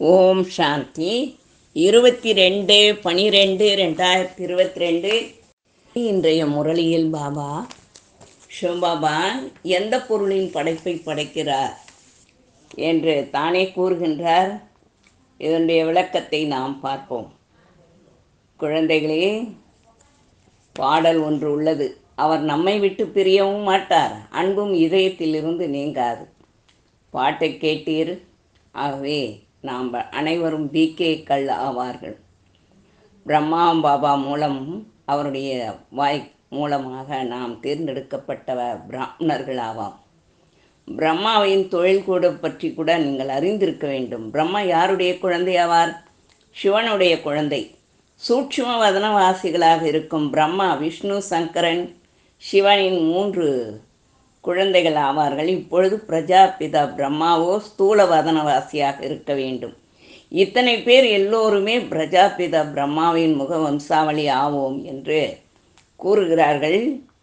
ஓம் சாந்தி இருபத்தி ரெண்டு பனிரெண்டு ரெண்டாயிரத்தி இருபத்தி ரெண்டு இன்றைய முரளியில் பாபா சிவபாபா எந்த பொருளின் படைப்பை படைக்கிறார் என்று தானே கூறுகின்றார் இதனுடைய விளக்கத்தை நாம் பார்ப்போம் குழந்தைகளே பாடல் ஒன்று உள்ளது அவர் நம்மை விட்டு பிரியவும் மாட்டார் அன்பும் இதயத்திலிருந்து நீங்காது பாட்டை கேட்டீர் ஆகவே நாம் அனைவரும் பிகேக்கள் ஆவார்கள் பிரம்மா பாபா மூலம் அவருடைய வாய் மூலமாக நாம் தேர்ந்தெடுக்கப்பட்ட பிராமணர்கள் ஆவாம் பிரம்மாவின் தொழில் கூட பற்றி கூட நீங்கள் அறிந்திருக்க வேண்டும் பிரம்மா யாருடைய குழந்தை ஆவார் சிவனுடைய குழந்தை சூட்சும வதனவாசிகளாக இருக்கும் பிரம்மா விஷ்ணு சங்கரன் சிவனின் மூன்று குழந்தைகள் ஆவார்கள் இப்பொழுது பிரஜாபிதா பிரம்மாவோ ஸ்தூல வதனவாசியாக இருக்க வேண்டும் இத்தனை பேர் எல்லோருமே பிரஜாபிதா பிரம்மாவின் முக வம்சாவளி ஆவோம் என்று கூறுகிறார்கள்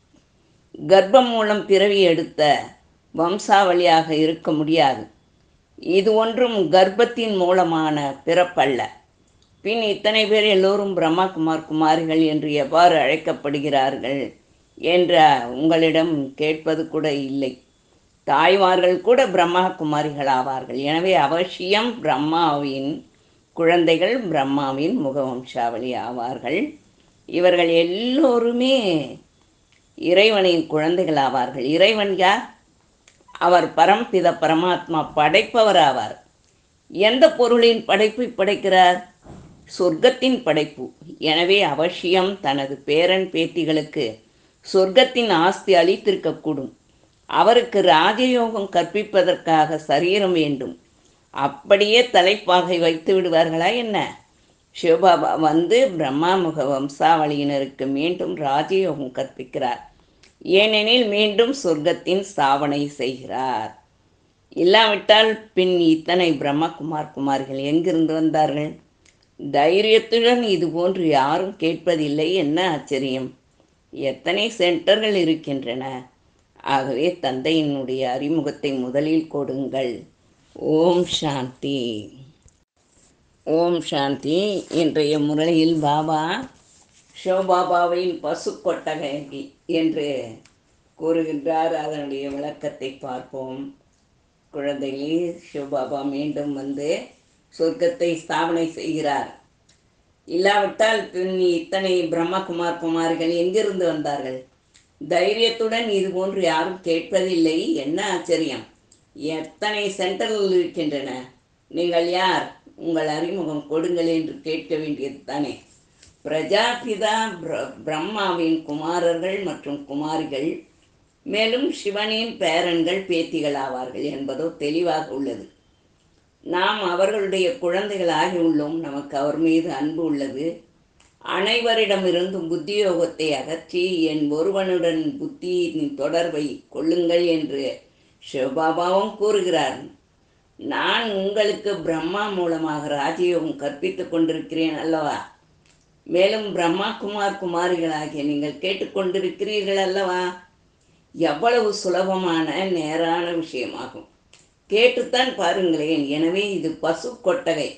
கர்ப்பம் மூலம் பிறவி எடுத்த வம்சாவளியாக இருக்க முடியாது இது ஒன்றும் கர்ப்பத்தின் மூலமான பிறப்பல்ல பின் இத்தனை பேர் எல்லோரும் பிரம்மகுமார் குமாரிகள் என்று எவ்வாறு அழைக்கப்படுகிறார்கள் என்ற உங்களிடம் கேட்பது கூட இல்லை தாய்மார்கள் கூட பிரம்மா குமாரிகள் ஆவார்கள் எனவே அவசியம் பிரம்மாவின் குழந்தைகள் பிரம்மாவின் முகவம்சாவளி ஆவார்கள் இவர்கள் எல்லோருமே இறைவனின் குழந்தைகள் ஆவார்கள் இறைவன் யார் அவர் பரம்பித பரமாத்மா படைப்பவர் ஆவார் எந்த பொருளின் படைப்பை படைக்கிறார் சொர்க்கத்தின் படைப்பு எனவே அவசியம் தனது பேரன் பேத்திகளுக்கு சொர்க்கத்தின் ஆஸ்தி அளித்திருக்கக்கூடும் அவருக்கு ராஜயோகம் கற்பிப்பதற்காக சரீரம் வேண்டும் அப்படியே தலைப்பாகை வைத்து விடுவார்களா என்ன சிவபாபா வந்து பிரம்மா முக வம்சாவளியினருக்கு மீண்டும் ராஜயோகம் கற்பிக்கிறார் ஏனெனில் மீண்டும் சொர்க்கத்தின் ஸ்தாபனை செய்கிறார் இல்லாவிட்டால் பின் இத்தனை பிரம்மகுமார் குமார்கள் எங்கிருந்து வந்தார்கள் தைரியத்துடன் இதுபோன்று யாரும் கேட்பதில்லை என்ன ஆச்சரியம் எத்தனை சென்டர்கள் இருக்கின்றன ஆகவே தந்தையினுடைய அறிமுகத்தை முதலில் கொடுங்கள் ஓம் சாந்தி ஓம் சாந்தி இன்றைய முறையில் பாபா சிவபாபாவின் பசு கொட்டகை என்று கூறுகின்றார் அதனுடைய விளக்கத்தை பார்ப்போம் குழந்தைகளே சிவபாபா மீண்டும் வந்து சொர்க்கத்தை ஸ்தாபனை செய்கிறார் இல்லாவிட்டால் பின் இத்தனை பிரம்மகுமார் குமாரிகள் எங்கிருந்து வந்தார்கள் தைரியத்துடன் இது போன்று யாரும் கேட்பதில்லை என்ன ஆச்சரியம் எத்தனை சென்டர்கள் இருக்கின்றன நீங்கள் யார் உங்கள் அறிமுகம் கொடுங்கள் என்று கேட்க வேண்டியது தானே பிரஜாபிதா பிர பிரம்மாவின் குமாரர்கள் மற்றும் குமாரிகள் மேலும் சிவனின் பேரன்கள் பேத்திகள் ஆவார்கள் என்பதோ தெளிவாக உள்ளது நாம் அவர்களுடைய குழந்தைகள் ஆகியுள்ளோம் நமக்கு அவர் மீது அன்பு உள்ளது அனைவரிடமிருந்தும் புத்தியோகத்தை அகற்றி என் ஒருவனுடன் புத்தியின் தொடர்பை கொள்ளுங்கள் என்று சிவபாபாவும் கூறுகிறார் நான் உங்களுக்கு பிரம்மா மூலமாக ராஜயோகம் கற்பித்துக் கொண்டிருக்கிறேன் அல்லவா மேலும் பிரம்மா குமார் குமாரிகளாகிய நீங்கள் கேட்டுக்கொண்டிருக்கிறீர்கள் அல்லவா எவ்வளவு சுலபமான நேரான விஷயமாகும் கேட்டுத்தான் பாருங்களேன் எனவே இது பசு கொட்டகை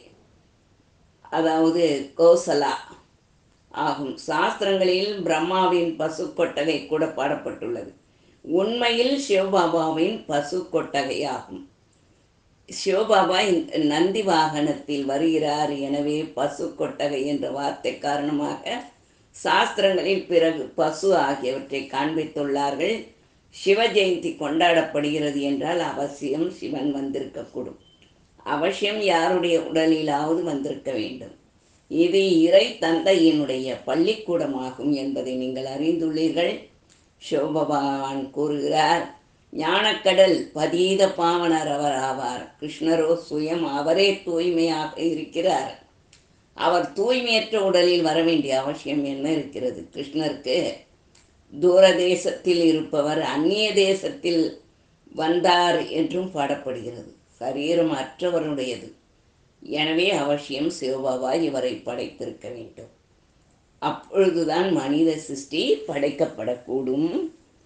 அதாவது கோசலா ஆகும் சாஸ்திரங்களில் பிரம்மாவின் பசு கொட்டகை கூட பாடப்பட்டுள்ளது உண்மையில் சிவபாபாவின் பசு கொட்டகை ஆகும் சிவபாபா நந்தி வாகனத்தில் வருகிறார் எனவே பசு கொட்டகை என்ற வார்த்தை காரணமாக சாஸ்திரங்களில் பிறகு பசு ஆகியவற்றை காண்பித்துள்ளார்கள் சிவ ஜெயந்தி கொண்டாடப்படுகிறது என்றால் அவசியம் சிவன் வந்திருக்கக்கூடும் அவசியம் யாருடைய உடலிலாவது வந்திருக்க வேண்டும் இது இறை தந்தையினுடைய பள்ளிக்கூடமாகும் என்பதை நீங்கள் அறிந்துள்ளீர்கள் சிவபகவான் கூறுகிறார் ஞானக்கடல் பதீத பாவனர் அவர் ஆவார் கிருஷ்ணரோ சுயம் அவரே தூய்மையாக இருக்கிறார் அவர் தூய்மையற்ற உடலில் வர வேண்டிய அவசியம் என்ன இருக்கிறது கிருஷ்ணருக்கு தூர தேசத்தில் இருப்பவர் அந்நிய தேசத்தில் வந்தார் என்றும் பாடப்படுகிறது சரீரம் அற்றவருடையது எனவே அவசியம் சிவபாபா இவரை படைத்திருக்க வேண்டும் அப்பொழுதுதான் மனித சிருஷ்டி படைக்கப்படக்கூடும்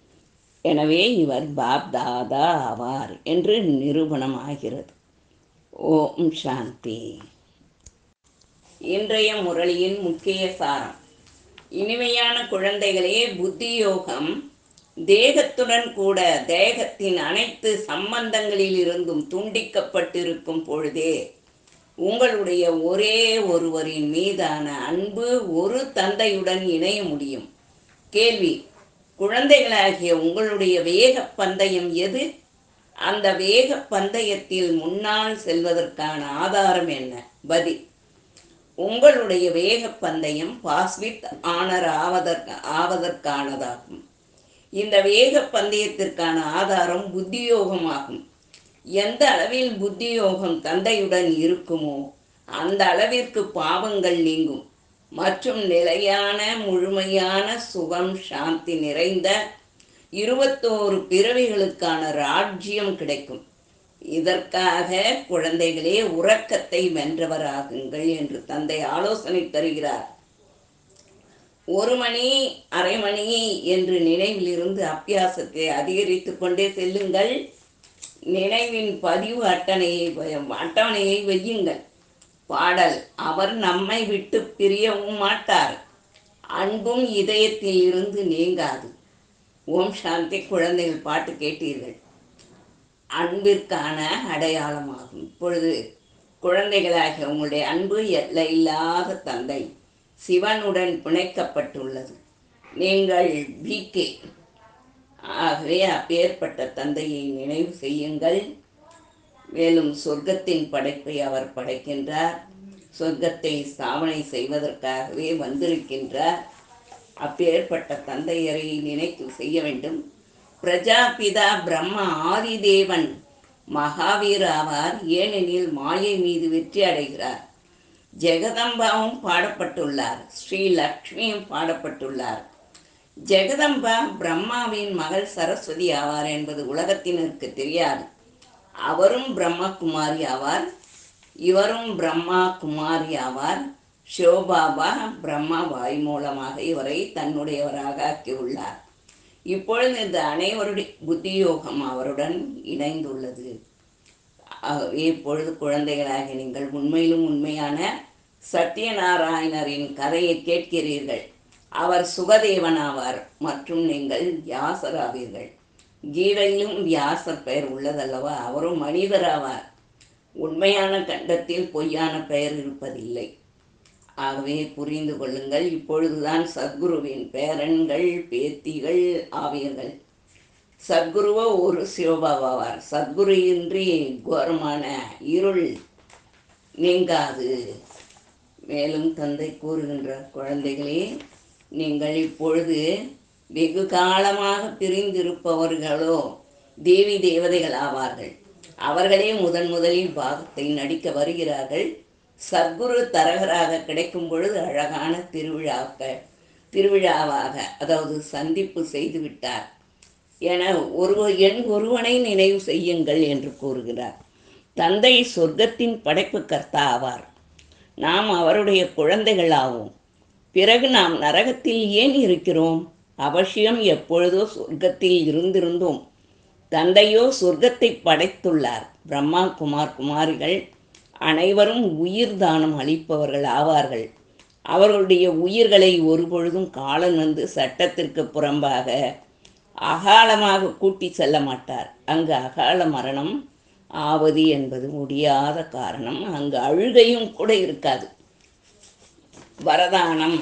எனவே இவர் பாப் தாதா ஆவார் என்று நிரூபணமாகிறது ஓம் சாந்தி இன்றைய முரளியின் முக்கிய சாரம் இனிமையான குழந்தைகளே புத்தி யோகம் தேகத்துடன் கூட தேகத்தின் அனைத்து சம்பந்தங்களில் இருந்தும் துண்டிக்கப்பட்டிருக்கும் பொழுதே உங்களுடைய ஒரே ஒருவரின் மீதான அன்பு ஒரு தந்தையுடன் இணைய முடியும் கேள்வி குழந்தைகளாகிய உங்களுடைய வேக பந்தயம் எது அந்த வேக பந்தயத்தில் முன்னால் செல்வதற்கான ஆதாரம் என்ன பதில் உங்களுடைய வேக பந்தயம் பாஸ்வித் ஆனர் ஆவதற்கு ஆவதற்கானதாகும் இந்த வேக பந்தயத்திற்கான ஆதாரம் புத்தியோகமாகும் எந்த அளவில் புத்தியோகம் தந்தையுடன் இருக்குமோ அந்த அளவிற்கு பாவங்கள் நீங்கும் மற்றும் நிலையான முழுமையான சுகம் சாந்தி நிறைந்த இருபத்தோரு பிறவிகளுக்கான ராஜ்யம் கிடைக்கும் இதற்காக குழந்தைகளே உறக்கத்தை வென்றவராகுங்கள் என்று தந்தை ஆலோசனை தருகிறார் ஒரு மணி அரை மணி என்று நினைவிலிருந்து அப்பியாசத்தை அதிகரித்து கொண்டே செல்லுங்கள் நினைவின் பதிவு அட்டணையை அட்டவணையை வையுங்கள் பாடல் அவர் நம்மை விட்டு பிரியவும் மாட்டார் அன்பும் இதயத்தில் இருந்து நீங்காது ஓம் சாந்தி குழந்தைகள் பாட்டு கேட்டீர்கள் அன்பிற்கான அடையாளமாகும் இப்பொழுது குழந்தைகளாகிய உங்களுடைய அன்பு எல்லை இல்லாத தந்தை சிவனுடன் பிணைக்கப்பட்டுள்ளது நீங்கள் பிகே ஆகவே அப்பேற்பட்ட தந்தையை நினைவு செய்யுங்கள் மேலும் சொர்க்கத்தின் படைப்பை அவர் படைக்கின்றார் சொர்க்கத்தை ஸ்தாபனை செய்வதற்காகவே வந்திருக்கின்றார் அப்பேற்பட்ட தந்தையரை நினைத்து செய்ய வேண்டும் பிரஜாபிதா பிரம்மா ஆதிதேவன் மகாவீர் ஆவார் ஏனெனில் மாயை மீது வெற்றி அடைகிறார் ஜெகதம்பாவும் பாடப்பட்டுள்ளார் ஸ்ரீ லக்ஷ்மியும் பாடப்பட்டுள்ளார் ஜெகதம்பா பிரம்மாவின் மகள் சரஸ்வதி ஆவார் என்பது உலகத்தினருக்கு தெரியாது அவரும் பிரம்மகுமாரி ஆவார் இவரும் பிரம்மா குமாரி ஆவார் ஷோபாபா பிரம்மா வாய் மூலமாக இவரை தன்னுடையவராக ஆக்கியுள்ளார் இப்பொழுது இந்த அனைவருடைய புத்தியோகம் அவருடன் இணைந்துள்ளது ஆகவே இப்பொழுது குழந்தைகளாக நீங்கள் உண்மையிலும் உண்மையான சத்யநாராயணரின் கதையை கேட்கிறீர்கள் அவர் சுகதேவன் ஆவார் மற்றும் நீங்கள் வியாசராவீர்கள் கீதையிலும் வியாசர் பெயர் உள்ளதல்லவா அவரும் மனிதராவார் உண்மையான கண்டத்தில் பொய்யான பெயர் இருப்பதில்லை ஆகவே புரிந்து கொள்ளுங்கள் இப்பொழுதுதான் சத்குருவின் பேரன்கள் பேத்திகள் ஆவியர்கள் சத்குருவோ ஒரு சிவபாபாவார் சத்குரு இன்றி கோரமான இருள் நீங்காது மேலும் தந்தை கூறுகின்ற குழந்தைகளே நீங்கள் இப்பொழுது வெகு காலமாக பிரிந்திருப்பவர்களோ தேவி தேவதைகள் ஆவார்கள் அவர்களே முதன் முதலில் பாகத்தை நடிக்க வருகிறார்கள் சத்குரு தரகராக கிடைக்கும் பொழுது அழகான திருவிழாக்க திருவிழாவாக அதாவது சந்திப்பு செய்து விட்டார் என ஒரு என் ஒருவனை நினைவு செய்யுங்கள் என்று கூறுகிறார் தந்தை சொர்க்கத்தின் படைப்பு கர்த்தா ஆவார் நாம் அவருடைய குழந்தைகள் ஆவோம் பிறகு நாம் நரகத்தில் ஏன் இருக்கிறோம் அவசியம் எப்பொழுதோ சொர்க்கத்தில் இருந்திருந்தோம் தந்தையோ சொர்க்கத்தை படைத்துள்ளார் பிரம்மா குமார் குமாரிகள் அனைவரும் உயிர் தானம் அளிப்பவர்கள் ஆவார்கள் அவர்களுடைய உயிர்களை ஒருபொழுதும் காலன் வந்து சட்டத்திற்கு புறம்பாக அகாலமாக கூட்டி செல்ல மாட்டார் அங்கு அகால மரணம் ஆவது என்பது முடியாத காரணம் அங்கு அழுகையும் கூட இருக்காது வரதானம்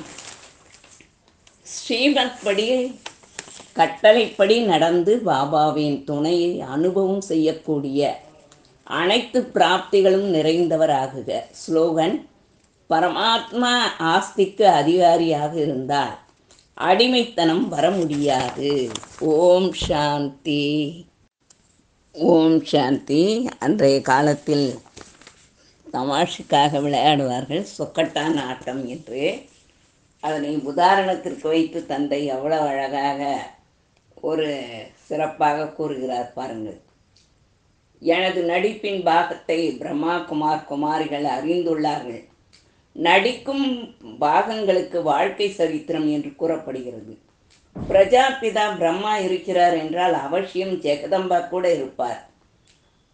ஸ்ரீமத் படி கட்டளைப்படி நடந்து பாபாவின் துணையை அனுபவம் செய்யக்கூடிய அனைத்து பிராப்திகளும் நிறைந்தவராகுக ஸ்லோகன் பரமாத்மா ஆஸ்திக்கு அதிகாரியாக இருந்தால் அடிமைத்தனம் வர முடியாது ஓம் சாந்தி ஓம் சாந்தி அன்றைய காலத்தில் தமாஷுக்காக விளையாடுவார்கள் சொக்கட்டான் ஆட்டம் என்று அதனை உதாரணத்திற்கு வைத்து தந்தை எவ்வளோ அழகாக ஒரு சிறப்பாக கூறுகிறார் பாருங்கள் எனது நடிப்பின் பாகத்தை பிரம்மா குமார் குமாரிகள் அறிந்துள்ளார்கள் நடிக்கும் பாகங்களுக்கு வாழ்க்கை சரித்திரம் என்று கூறப்படுகிறது பிரஜாபிதா பிரம்மா இருக்கிறார் என்றால் அவசியம் ஜெகதம்பா கூட இருப்பார்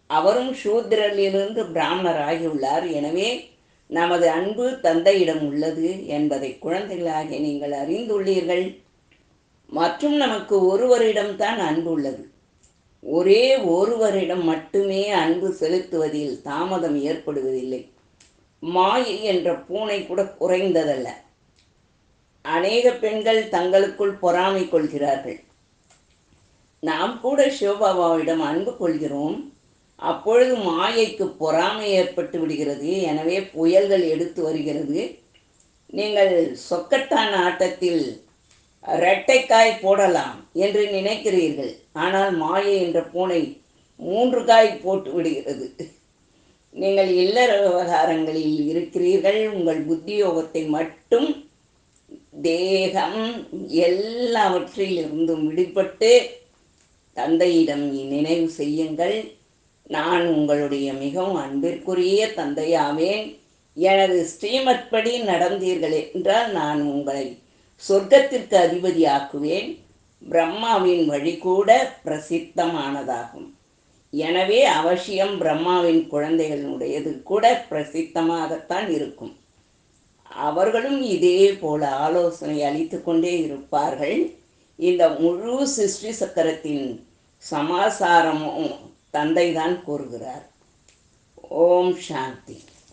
அவரும் சூத்திரரிலிருந்து பிராமணர் ஆகியுள்ளார் எனவே நமது அன்பு தந்தையிடம் உள்ளது என்பதை குழந்தைகளாகிய நீங்கள் அறிந்துள்ளீர்கள் மற்றும் நமக்கு ஒருவரிடம்தான் அன்பு உள்ளது ஒரே ஒருவரிடம் மட்டுமே அன்பு செலுத்துவதில் தாமதம் ஏற்படுவதில்லை மாயை என்ற பூனை கூட குறைந்ததல்ல அநேக பெண்கள் தங்களுக்குள் பொறாமை கொள்கிறார்கள் நாம் கூட சிவபாபாவிடம் அன்பு கொள்கிறோம் அப்பொழுது மாயைக்கு பொறாமை ஏற்பட்டு விடுகிறது எனவே புயல்கள் எடுத்து வருகிறது நீங்கள் சொக்கட்டான் ஆட்டத்தில் இரட்டைக்காய் போடலாம் என்று நினைக்கிறீர்கள் ஆனால் மாயை என்ற பூனை மூன்று காய் போட்டு விடுகிறது நீங்கள் இல்லற விவகாரங்களில் இருக்கிறீர்கள் உங்கள் புத்தியோகத்தை மட்டும் தேகம் எல்லாவற்றிலிருந்தும் விடுபட்டு தந்தையிடம் நினைவு செய்யுங்கள் நான் உங்களுடைய மிகவும் அன்பிற்குரிய தந்தையாவேன் எனது ஸ்ரீமத் படி நடந்தீர்கள் என்றால் நான் உங்களை சொர்க்கத்திற்கு அதிபதியாக்குவேன் பிரம்மாவின் வழி கூட பிரசித்தமானதாகும் எனவே அவசியம் பிரம்மாவின் குழந்தைகளுடையது கூட பிரசித்தமாகத்தான் இருக்கும் அவர்களும் இதே போல ஆலோசனை அளித்து கொண்டே இருப்பார்கள் இந்த முழு சிருஷ்டி சக்கரத்தின் சமாசாரமும் தந்தை தான் கூறுகிறார் ஓம் சாந்தி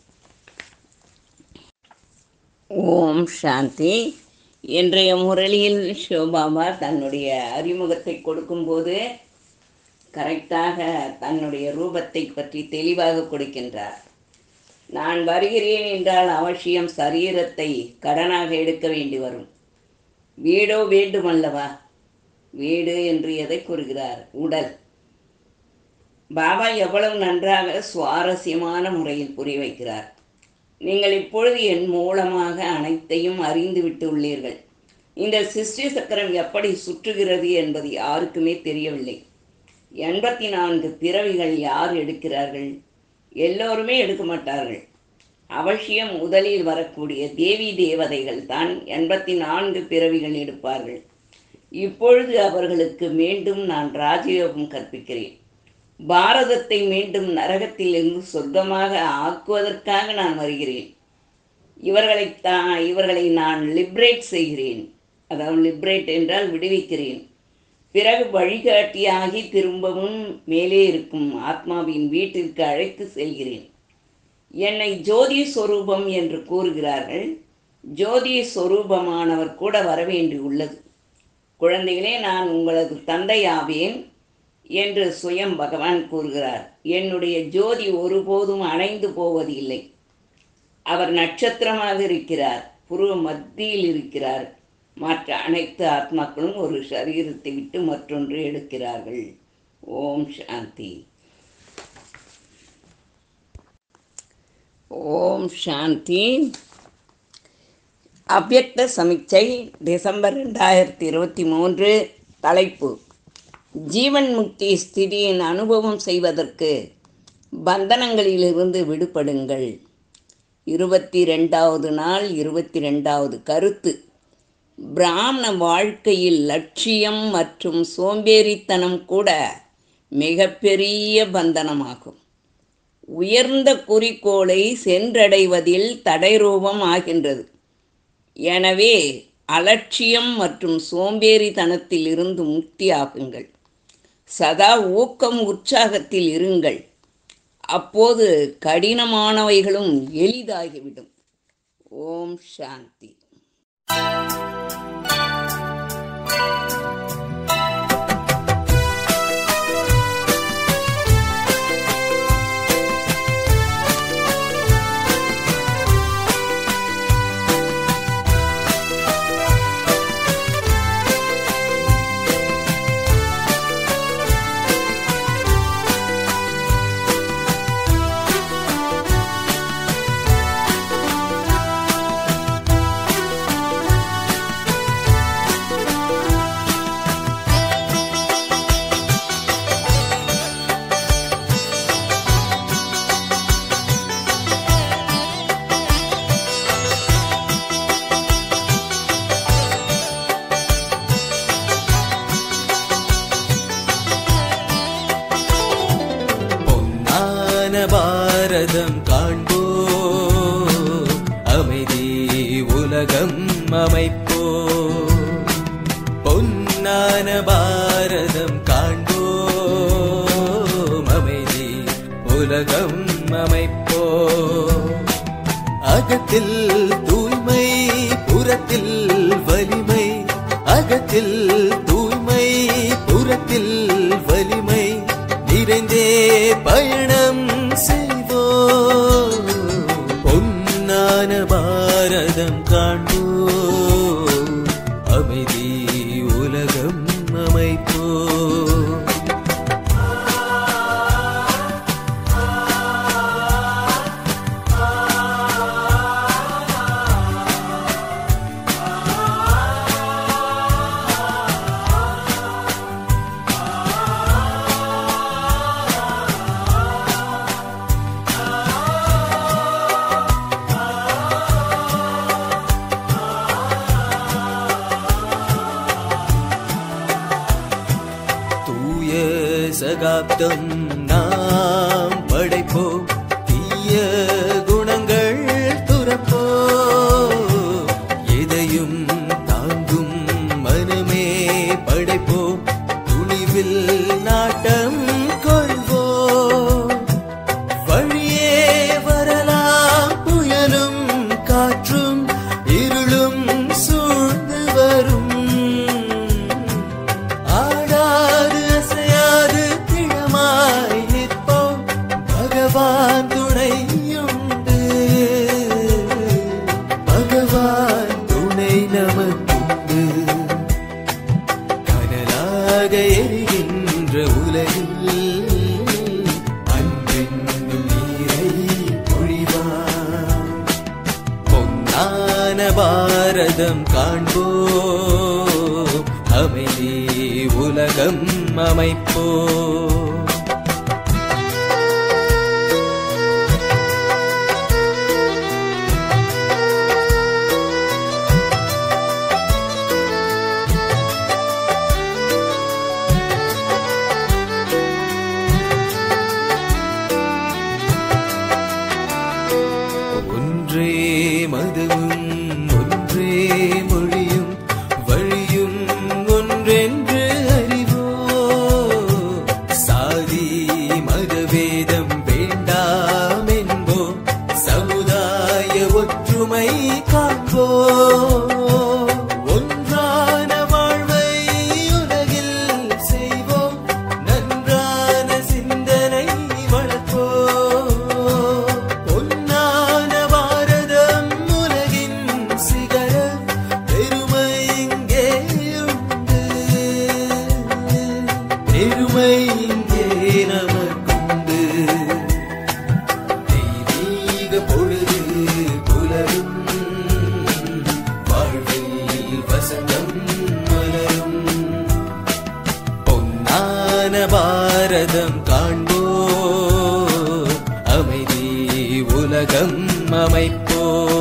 ஓம் சாந்தி இன்றைய முரளியில் சிவபாபா தன்னுடைய அறிமுகத்தை கொடுக்கும்போது கரெக்டாக தன்னுடைய ரூபத்தை பற்றி தெளிவாக கொடுக்கின்றார் நான் வருகிறேன் என்றால் அவசியம் சரீரத்தை கடனாக எடுக்க வேண்டி வரும் வீடோ வேண்டுமல்லவா வீடு என்று எதை கூறுகிறார் உடல் பாபா எவ்வளவு நன்றாக சுவாரஸ்யமான முறையில் புரிய வைக்கிறார் நீங்கள் இப்பொழுது என் மூலமாக அனைத்தையும் அறிந்து விட்டு உள்ளீர்கள் இந்த சிருஷ்டி சக்கரம் எப்படி சுற்றுகிறது என்பது யாருக்குமே தெரியவில்லை எண்பத்தி நான்கு பிறவிகள் யார் எடுக்கிறார்கள் எல்லோருமே எடுக்க மாட்டார்கள் அவசியம் முதலில் வரக்கூடிய தேவி தேவதைகள் தான் எண்பத்தி நான்கு பிறவிகள் எடுப்பார்கள் இப்பொழுது அவர்களுக்கு மீண்டும் நான் ராஜயோகம் கற்பிக்கிறேன் பாரதத்தை மீண்டும் நரகத்திலிருந்து சொர்க்கமாக ஆக்குவதற்காக நான் வருகிறேன் இவர்களை தான் இவர்களை நான் லிப்ரேட் செய்கிறேன் அதாவது லிப்ரேட் என்றால் விடுவிக்கிறேன் பிறகு வழிகாட்டியாகி திரும்பவும் மேலே இருக்கும் ஆத்மாவின் வீட்டிற்கு அழைத்து செல்கிறேன் என்னை ஜோதி சொரூபம் என்று கூறுகிறார்கள் ஜோதி சொரூபமானவர் கூட வரவேண்டி உள்ளது குழந்தைகளே நான் உங்களது தந்தையாவேன் என்று சுயம் பகவான் கூறுகிறார் என்னுடைய ஜோதி ஒருபோதும் அணைந்து போவதில்லை அவர் நட்சத்திரமாக இருக்கிறார் புருவ மத்தியில் இருக்கிறார் மற்ற அனைத்து ஆத்மாக்களும் ஒரு சரீரத்தை விட்டு மற்றொன்று எடுக்கிறார்கள் ஓம் சாந்தி ஓம் சாந்தி அவ்யக்த சமீட்சை டிசம்பர் ரெண்டாயிரத்தி இருபத்தி மூன்று தலைப்பு ஜீவன் முக்தி ஸ்திதியின் அனுபவம் செய்வதற்கு பந்தனங்களிலிருந்து விடுபடுங்கள் இருபத்தி ரெண்டாவது நாள் இருபத்தி ரெண்டாவது கருத்து பிராமண வாழ்க்கையில் லட்சியம் மற்றும் சோம்பேறித்தனம் கூட மிகப்பெரிய பந்தனமாகும் உயர்ந்த குறிக்கோளை சென்றடைவதில் தடைரூபம் ஆகின்றது எனவே அலட்சியம் மற்றும் சோம்பேறித்தனத்தில் இருந்து முக்தியாகுங்கள் சதா ஊக்கம் உற்சாகத்தில் இருங்கள் அப்போது கடினமானவைகளும் எளிதாகிவிடும் ஓம் சாந்தி உலகம் அமைப்போ பொன்னான பாரதம் காண்போம் அமைதி உலகம் அமைப்போ அகத்தில் தூய்மை புறத்தில் வலிமை அகத்தில் தூய்மை புறத்தில் வலிமை நிறைந்தே பயணம் செய்வோ பொன்னான பாரதம் காண்போ அமைதி உலகம் அமைப்போ தூய சகாப்தம் நாம் படைப்போம் தீய குணங்கள் துறப்போ எதையும் தாங்கும் மனமே படைப்போம் துணிவில் நாட்டம் கொள்வோம் வழியே வரலாம் புயலும் காற்றும் இருளும் சூழ்ந்து வரும் ஆடாது அசையாது திடமாய் நிற்போம் பகவான் துணையுண்டு பகவான் துணை நமக்குண்டு கனலாக எரிகின்ற உலகில் அன்பென்னும் நீரை பொழிவான் பொன்னான பாரதம் காண்போ அமைதி உலகம் அமைப்போ ஒன்றே மதமும் ஒன்றே மொழியும் வழியும் ஒன்றென்று அறிவோ சாதி மதவேதம் வேண்டாம் என்போ சமுதாய ஒற்றுமை காண்போ ஒன்றான வாழ்வை உலகில் செய்வோம் நன்றான சிந்தனை வளர்ப்போம் பொன்னான பாரதம் உலகின் சிகர பெருமை இங்கே உண்டு பெருமை இங்கே நமக்குண்டு தெய்வீக பொழுது புலரும் வாழ்வில் வசந்தம் மலரும் பொன்னான பாரதம் காண்போ அமைதி உலகம் அமைப்போ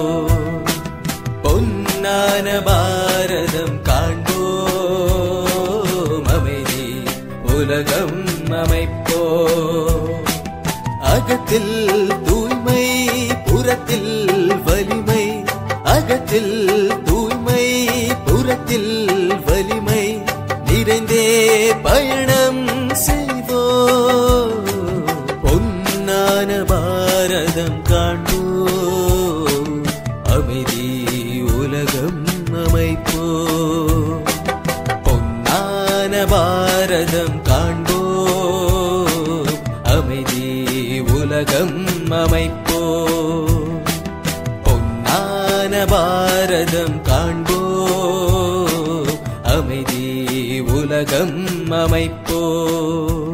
பொன்னான பாரதம் காண்போ அமைதி உலகம் அமைப்போ அகத்தில் தூய்மை புறத்தில் வலிமை அகத்தில் தூய்மை புறத்தில் வலிமை நிறைந்தே பயணம் செய்வோ பொன்னான பாரதம் காண்போ அமைதி உலகம் அமைப்போ பொன்னான பாரதம் காண்போ அமைதி உலகம் அமைப்போ பொன்னான பாரதம் காண்போ அமைதி உலகம் அமைப்போ